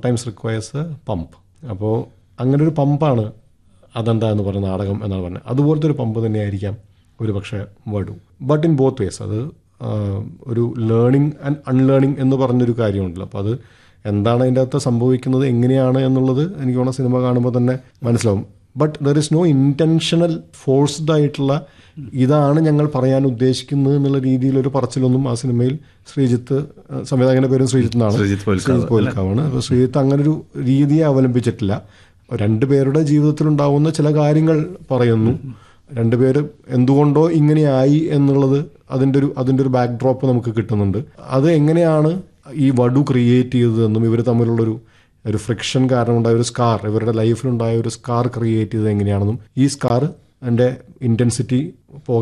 sometimes requires A pump അപ്പോൾ അങ്ങനെ ഒരു പമ്പാണ് അതെന്താ എന്ന് പറയുന്ന നാടകം എന്നാണ് പറഞ്ഞത് അതുപോലത്തെ ഒരു പമ്പ് തന്നെയായിരിക്കാം ഒരു പക്ഷേ വടു ബട്ട് ഇൻ ബോത്ത് വേസ് അത് ആ, ഒരു ലേണിംഗ് ആൻഡ് അൺലേണിംഗ് എന്ന് പറഞ്ഞൊരു കാര്യമുണ്ടല്ലോ അപ്പോൾ അത് എന്താണ് അതിൻ്റെ അകത്ത് സംഭവിക്കുന്നത് എങ്ങനെയാണ് എന്നുള്ളത് എനിക്ക് തോന്നുന്ന സിനിമ കാണുമ്പോൾ തന്നെ മനസ്സിലാവും but there is no intentional forced ആയിട്ടുള്ള ഇതാണ് ഞങ്ങൾ പറയാൻ ഉദ്ദേശിക്കുന്നത് എന്നുള്ള രീതിയിലൊരു പറച്ചിലൊന്നും ആ സിനിമയിൽ ശ്രീജിത്ത് ആ, സംവിധായകന്റെ പേരും ശ്രീജിത്ത് എന്നാണ് ശ്രീജിത്ത് പോൽക്കാവ്, ശ്രീജിത്ത് പോൽക്കാവാണ് അപ്പോൾ ശ്രീജിത്ത് അങ്ങനെ ഒരു രീതിയെ അവലംബിച്ചിട്ടില്ല രണ്ടുപേരുടെ ജീവിതത്തിലുണ്ടാവുന്ന ചില കാര്യങ്ങൾ പറയുന്നു രണ്ടുപേര് എന്തുകൊണ്ടോ ഇങ്ങനെയായി എന്നുള്ളത് അതിൻ്റെ ഒരു അതിൻ്റെ ഒരു ബാക്ക് ഡ്രോപ്പ് നമുക്ക് കിട്ടുന്നുണ്ട് അത് എങ്ങനെയാണ് ഈ വടു ക്രിയേറ്റ് ചെയ്തതെന്നും ഇവർ തമ്മിലുള്ളൊരു ഒരു ഫ്രിക്ഷൻ കാരണം ഉണ്ടായ ഒരു സ്കാർ ഇവരുടെ ലൈഫിലുണ്ടായ ഒരു സ്കാർ ക്രിയേറ്റ് ചെയ്തത് എങ്ങനെയാണെന്നും ഈ സ്കാർ അതിൻ്റെ ഇൻറ്റൻസിറ്റി